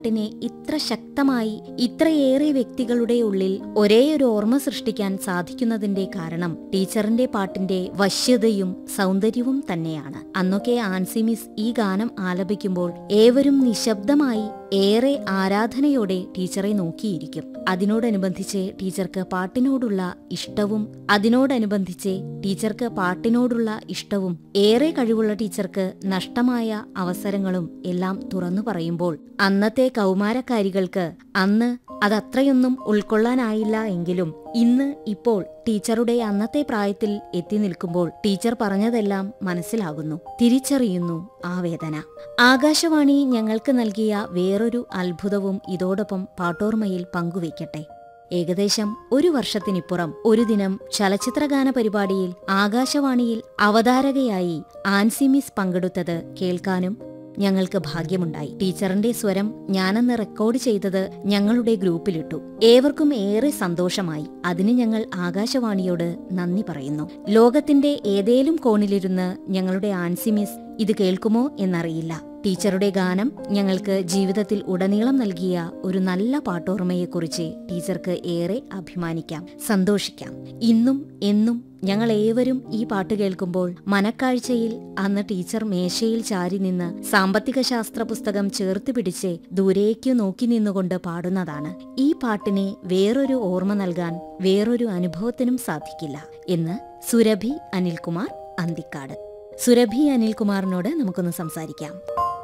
ിനെ ഇത്ര ശക്തമായി ഇത്രയേറെ വ്യക്തികളുടെ ഉള്ളിൽ ഒരേയൊരു ഓർമ്മ സൃഷ്ടിക്കാൻ സാധിക്കുന്നതിന്റെ കാരണം ടീച്ചറിന്റെ പാട്ടിന്റെ വശ്യതയും സൗന്ദര്യവും തന്നെയാണ് അന്നൊക്കെ ആൻസി മിസ് ഈ ഗാനം ആലപിക്കുമ്പോൾ ഏവരും നിശബ്ദമായി ഏറെ ആരാധനയോടെ ടീച്ചറെ നോക്കിയിരിക്കും അതിനോടനുബന്ധിച്ച് ടീച്ചർക്ക് പാട്ടിനോടുള്ള ഇഷ്ടവും അതിനോടനുബന്ധിച്ച് ടീച്ചർക്ക് പാട്ടിനോടുള്ള ഇഷ്ടവും ഏറെ കഴിവുള്ള ടീച്ചർക്ക് നഷ്ടമായ അവസരങ്ങളും എല്ലാം തുറന്നു പറയുമ്പോൾ അന്നത്തെ കൗമാരക്കാരികൾക്ക് അന്ന് അതത്രയൊന്നും ഉൾക്കൊള്ളാനായില്ല എങ്കിലും ഇന്ന് ഇപ്പോൾ ടീച്ചറുടെ അന്നത്തെ പ്രായത്തിൽ എത്തി നിൽക്കുമ്പോൾ ടീച്ചർ പറഞ്ഞതെല്ലാം മനസ്സിലാകുന്നു തിരിച്ചറിയുന്നു ആ വേദന ആകാശവാണി ഞങ്ങൾക്ക് നൽകിയ വേറൊരു അത്ഭുതവും ഇതോടൊപ്പം പാട്ടോർമയിൽ പങ്കുവയ്ക്കട്ടെ ഏകദേശം ഒരു വർഷത്തിനിപ്പുറം ഒരു ദിനം ചലച്ചിത്രഗാന പരിപാടിയിൽ ആകാശവാണിയിൽ അവതാരകയായി ആൻസിമിസ് പങ്കെടുത്തത് കേൾക്കാനും ഞങ്ങൾക്ക് ഭാഗ്യമുണ്ടായി ടീച്ചറിന്റെ സ്വരം ഞാനന്ന് റെക്കോർഡ് ചെയ്തത് ഞങ്ങളുടെ ഗ്രൂപ്പിലിട്ടു ഏവർക്കും ഏറെ സന്തോഷമായി അതിന് ഞങ്ങൾ ആകാശവാണിയോട് നന്ദി പറയുന്നു ലോകത്തിന്റെ ഏതേലും കോണിലിരുന്ന് ഞങ്ങളുടെ ആൻസിമിസ് ഇത് കേൾക്കുമോ എന്നറിയില്ല ടീച്ചറുടെ ഗാനം ഞങ്ങൾക്ക് ജീവിതത്തിൽ ഉടനീളം നൽകിയ ഒരു നല്ല പാട്ടോർമ്മയെക്കുറിച്ച് ടീച്ചർക്ക് ഏറെ അഭിമാനിക്കാം സന്തോഷിക്കാം ഇന്നും എന്നും ഞങ്ങൾ ഏവരും ഈ പാട്ട് കേൾക്കുമ്പോൾ മനക്കാഴ്ചയിൽ അന്ന് ടീച്ചർ മേശയിൽ ചാരി നിന്ന് സാമ്പത്തിക ശാസ്ത്ര പുസ്തകം ചേർത്ത് പിടിച്ച് ദൂരേക്ക് നോക്കി നിന്നുകൊണ്ട് പാടുന്നതാണ് ഈ പാട്ടിനെ വേറൊരു ഓർമ്മ നൽകാൻ വേറൊരു അനുഭവത്തിനും സാധിക്കില്ല എന്ന് സുരഭി അനിൽകുമാർ അന്തിക്കാട് സുരഭി അനിൽകുമാറിനോട് നമുക്കൊന്ന് സംസാരിക്കാം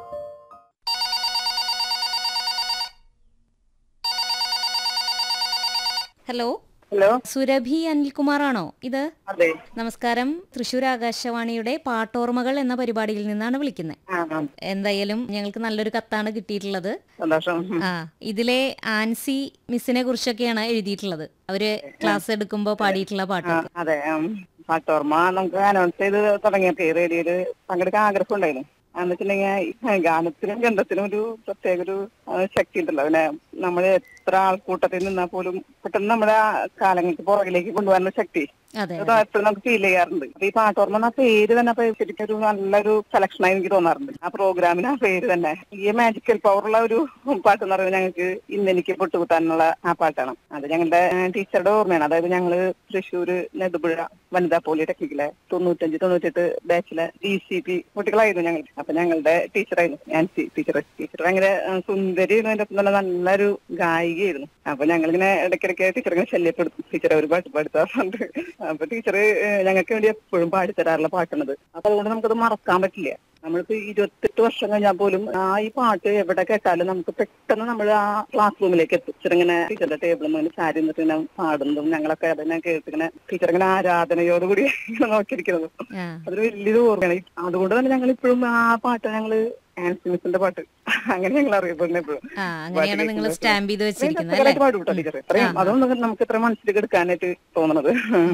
ഹലോ ഹലോ സുരഭി അനിൽകുമാറാണോ ഇത് അതെ നമസ്കാരം തൃശൂർ ആകാശവാണിയുടെ പാട്ടോർമകൾ എന്ന പരിപാടിയിൽ നിന്നാണ് വിളിക്കുന്നത് ആ ആ, എന്തായാലും ഞങ്ങൾക്ക് നല്ലൊരു കത്താണ് കിട്ടിയിട്ടുള്ളത് സന്തോഷം ഉം. ആ ഇതിലെ ആൻസി മിസ്സിനെ കുറിച്ചൊക്കെയാണ് എഴുതിയിട്ടുള്ളത് അവര് ക്ലാസ് എടുക്കുമ്പോ പാടിയിട്ടുള്ള പാട്ട് ആ, അതെ ഉം. പാട്ടോർമ്മ നമുക്ക് അനൗൺസ് ചെയ്ത് തുടങ്ങിയപ്പോ റേഡിയോയില് പങ്കെടുക്കാൻ ആഗ്രഹം ഉണ്ടായിരുന്നു എന്ന് വെച്ചിട്ടുണ്ടെങ്കിൽ ഗാനത്തിനും ഗന്ധത്തിനും ഒരു പ്രത്യേക ഒരു ആ, ശക്തി ഉണ്ടല്ലോ പിന്നെ നമ്മൾ എത്ര ആൾക്കൂട്ടത്തിൽ നിന്നാൽ പോലും പെട്ടെന്ന് നമ്മുടെ ആ കാലങ്ങൾക്ക് പുറകിലേക്ക് കൊണ്ടുപോകാനുള്ള ശക്തി അതെ അത് എപ്പോഴും നമുക്ക് ഫീൽ ചെയ്യാറുണ്ട് അപ്പൊ ഈ പാട്ടോർമ്മ എന്ന പേര് തന്നെ അപ്പൊ ശരിക്കും ഒരു നല്ലൊരു സെലക്ഷൻ ആയി എനിക്ക് തോന്നാറുണ്ട് ആ പ്രോഗ്രാമിന് ആ പേര് തന്നെ ഈ മാജിക്കൽ പവർ ഉള്ള ഒരു പാട്ട് എന്ന് പറയുന്നത് ഞങ്ങൾക്ക് ഇന്നെനിക്ക് പൊട്ടുകുത്താനുള്ള ആ പാട്ടാണ് അത് ഞങ്ങളുടെ ടീച്ചറുടെ ഓർമ്മയാണ് അതായത് ഞങ്ങള് തൃശ്ശൂര് നെടുപുഴ വനിതാ പോളിടെക്നിക്കിലെ തൊണ്ണൂറ്റഞ്ച് തൊണ്ണൂറ്റെട്ട് ബാച്ചിലെ ഡി സി പി കുട്ടികളായിരുന്നു ഞങ്ങൾ അപ്പൊ ഞങ്ങളുടെ ടീച്ചറായിരുന്നു നാൻസി ടീച്ചർ ടീച്ചർ ഭയങ്കര ആ, സുന്ദരിയായിരുന്നു അതിന്റെ ഒപ്പം തന്നെ നല്ലൊരു ഗായികയായിരുന്നു അപ്പൊ ഞങ്ങളിങ്ങനെ ഇടയ്ക്കിടയ്ക്ക് ടീച്ചർ ഇങ്ങനെ ശല്യപ്പെടുത്തും ടീച്ചറെ ഒരു പാട്ട് പാടുത്താറുണ്ട് അപ്പൊ ടീച്ചർ ഞങ്ങൾക്ക് വേണ്ടി എപ്പോഴും പാടിത്തരാറുള്ള പാട്ടാണത് അപ്പൊ അതുകൊണ്ട് നമുക്കത് മറക്കാൻ പറ്റില്ല നമ്മളിപ്പോ ഇരുപത്തെട്ട് വർഷം കഴിഞ്ഞാൽ പോലും ആ ഈ പാട്ട് എവിടെ കേട്ടാലും നമുക്ക് പെട്ടെന്ന് നമ്മൾ ആ ക്ലാസ് റൂമിലേക്ക് എത്തും ടീച്ചർ ഇങ്ങനെ ടീച്ചറുടെ ടേബിളിൽ നിന്ന് ചാരി നിന്നിട്ട് ഇങ്ങനെ പാടുന്നതും ഞങ്ങളൊക്കെ അതിനെ കേട്ടിങ്ങനെ ടീച്ചർ ഇങ്ങനെ ആരാധനയോടുകൂടി ഇങ്ങനെ നോക്കിയിരിക്കുന്നത് ആ അതൊരു വലിയൊരു ഓർമ്മയാണ് അതുകൊണ്ട് തന്നെ ഞങ്ങൾ ഇപ്പോഴും ആ പാട്ട് ഞങ്ങള് ആൻസി മിസ്സിന്റെ പാട്ട് അങ്ങനെ ഞങ്ങൾ അറിയപ്പെടുന്നത് എപ്പോഴും ആ അങ്ങനെയാണ് നിങ്ങൾ സ്റ്റാമ്പ് ചെയ്ത് വെച്ചിരിക്കുന്നത് അല്ലേ രസകരമായിട്ട് പാടും കേട്ടോ ടീച്ചർ ഇത്രയും അതൊന്നും നമുക്ക് ഇത്ര മനസ്സിലേക്ക് എടുക്കാനായിട്ട് തോന്നണത്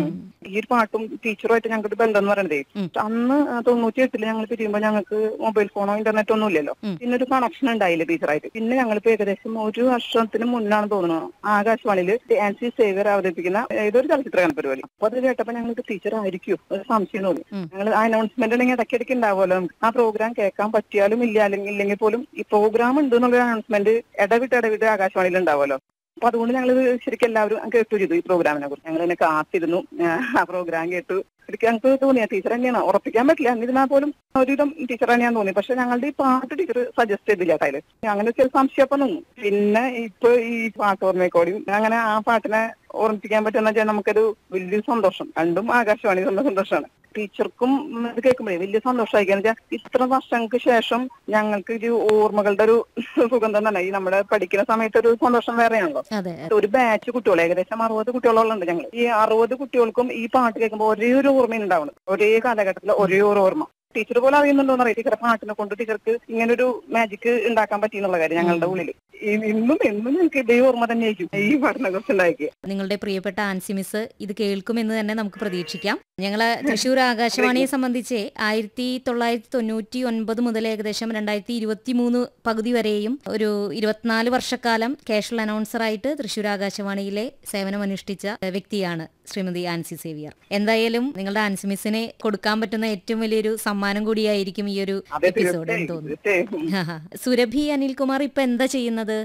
ഈ ഒരു പാട്ടും ടീച്ചറുമായിട്ട് ഞങ്ങൾക്ക് ബന്ധം എന്ന് പറയുന്നത് ഉം. അന്ന് തൊണ്ണൂറ്റി എട്ടില് ഞങ്ങൾ പിരിയുമ്പോൾ ഞങ്ങൾക്ക് മൊബൈൽ ഫോണോ ഇന്റർനെറ്റോ ഒന്നും ഇല്ലല്ലോ ഉം. പിന്നെ ഒരു കണക്ഷൻ ഉണ്ടായില്ല ടീച്ചറായിട്ട് പിന്നെ ഞങ്ങളിപ്പോ ഏകദേശം ഒരു വർഷത്തിന് മുന്നാണ് തോന്നുന്നു ആകാശവാണിയിൽ ആൻസി സേവർ അവതരിപ്പിക്കുന്ന ഏതൊരു ചലച്ചിത്ര പരിപാടി അപ്പൊ അത് കേട്ടപ്പോ ഞങ്ങൾക്ക് ടീച്ചർ ആയിരിക്കും ഒരു സംശയം തോന്നി ഉം. ഞങ്ങൾ ആ അനൗൺസ്മെന്റ് ഉണ്ടെങ്കിൽ ഇടയ്ക്കിടയ്ക്ക് ഉണ്ടാവുമല്ലോ നമുക്ക് ആ പ്രോഗ്രാം കേൾക്കാൻ പറ്റിയാലും ഇല്ല അല്ലെങ്കിൽ ഇല്ലെങ്കിൽ പോലും ഈ പ്രോഗ്രാം ഉണ്ട് എന്നുള്ള അനൗൺസ്മെന്റ് ഇടവിട്ട് ഇടവിട്ട് ആകാശവാണിയിൽ ഉണ്ടാവുമല്ലോ അപ്പൊ അതുകൊണ്ട് ഞങ്ങൾ ശരിക്കും എല്ലാവരും കേട്ടു ചെയ്തു ഈ പ്രോഗ്രാമിനെ കുറിച്ച് ഞങ്ങൾ എന്നെ കാത്തിരുന്നു ആ പ്രോഗ്രാം കേട്ടു ശരിക്കും ഞങ്ങൾക്ക് തോന്നിയ ടീച്ചർ തന്നെയാണ് ഉറപ്പിക്കാൻ പറ്റില്ല എന്നിരുന്നാൽ പോലും ഒരുവിധം ടീച്ചർ തന്നെയാന്ന് തോന്നി പക്ഷെ ഞങ്ങളുടെ ഈ പാട്ട് ടീച്ചർ സജസ്റ്റ് ചെയ്തില്ല കയ്യില് അങ്ങനെ ചില സംശയമൊക്കെ നിന്നു പിന്നെ ഇപ്പൊ ഈ പാട്ട് ഓർമ്മയെക്കോടി അങ്ങനെ ആ പാട്ടിനെ ഓർമ്മിപ്പിക്കാൻ പറ്റുന്ന വെച്ചാൽ നമുക്കൊരു വലിയൊരു സന്തോഷം രണ്ടും ആകാശവാണി തന്ന സന്തോഷമാണ് ടീച്ചർക്കും ഉം, ഇത് കേൾക്കുമ്പോഴേ വലിയ സന്തോഷമായിരിക്കും വെച്ചാൽ ഇത്ര വർഷങ്ങൾക്ക് ശേഷം ഞങ്ങൾക്ക് ഒരു ഓർമ്മകളുടെ ഒരു സുഗന്ധം തന്നെ ഈ നമ്മുടെ പഠിക്കുന്ന സമയത്ത് ഒരു സന്തോഷം വേറെയാണല്ലോ അതെ ഒരു ബാച്ച് കുട്ടികൾ ഏകദേശം അറുപത് കുട്ടികളോളുണ്ട് ഞങ്ങൾ ഈ അറുപത് കുട്ടികൾക്കും ഈ പാട്ട് കേൾക്കുമ്പോൾ ഒരേ ഒരു ഓർമ്മയാണ് ഉണ്ടാവുന്നത് ഒരേ കാലഘട്ടത്തിൽ ഒരേ ഒരു ഓർമ്മ ടീച്ചർ പോലെ അറിയുന്നുണ്ടോ അറിയാം ടീച്ചറെ പാട്ടിനെ കൊണ്ട് ടീച്ചർക്ക് ഇങ്ങനൊരു മാജിക് ഉണ്ടാക്കാൻ പറ്റി എന്നുള്ള കാര്യം ഞങ്ങളുടെ ഉള്ളിൽ ഇന്നും എന്നും ഞങ്ങൾക്ക് ഇതേ ഓർമ്മ തന്നെയായിരിക്കും ഈ പാട്ടിനെ കുറിച്ച് ഉണ്ടാക്കിയ നിങ്ങളുടെ പ്രിയപ്പെട്ട ആൻസി മിസ് ഇത് കേൾക്കുമെന്ന് തന്നെ നമുക്ക് പ്രതീക്ഷിക്കാം ഞങ്ങള് തൃശൂർ ആകാശവാണിയെ സംബന്ധിച്ച് ആയിരത്തി തൊള്ളായിരത്തി തൊണ്ണൂറ്റി ഒൻപത് മുതൽ ഏകദേശം രണ്ടായിരത്തി ഇരുപത്തി മൂന്ന് പകുതി വരെയും ഒരു ഇരുപത്തിനാല് വർഷക്കാലം കാഷ്വൽ അനൗൺസറായിട്ട് തൃശൂർ ആകാശവാണിയിലെ സേവനമനുഷ്ഠിച്ച വ്യക്തിയാണ് ശ്രീമതി ആൻസി സേവിയർ എന്തായാലും നിങ്ങളുടെ ആൻസി മിസ്സിനെ കൊടുക്കാൻ പറ്റുന്ന ഏറ്റവും വലിയൊരു സമ്മാനം കൂടിയായിരിക്കും ഈ ഒരു അതെ എപ്പിസോഡ് എന്ന് തീർച്ചയായും തോന്നുന്നു തീർച്ചയായും സുരഭി അനിൽകുമാർ ഇപ്പൊ എന്താ ചെയ്യുന്നത്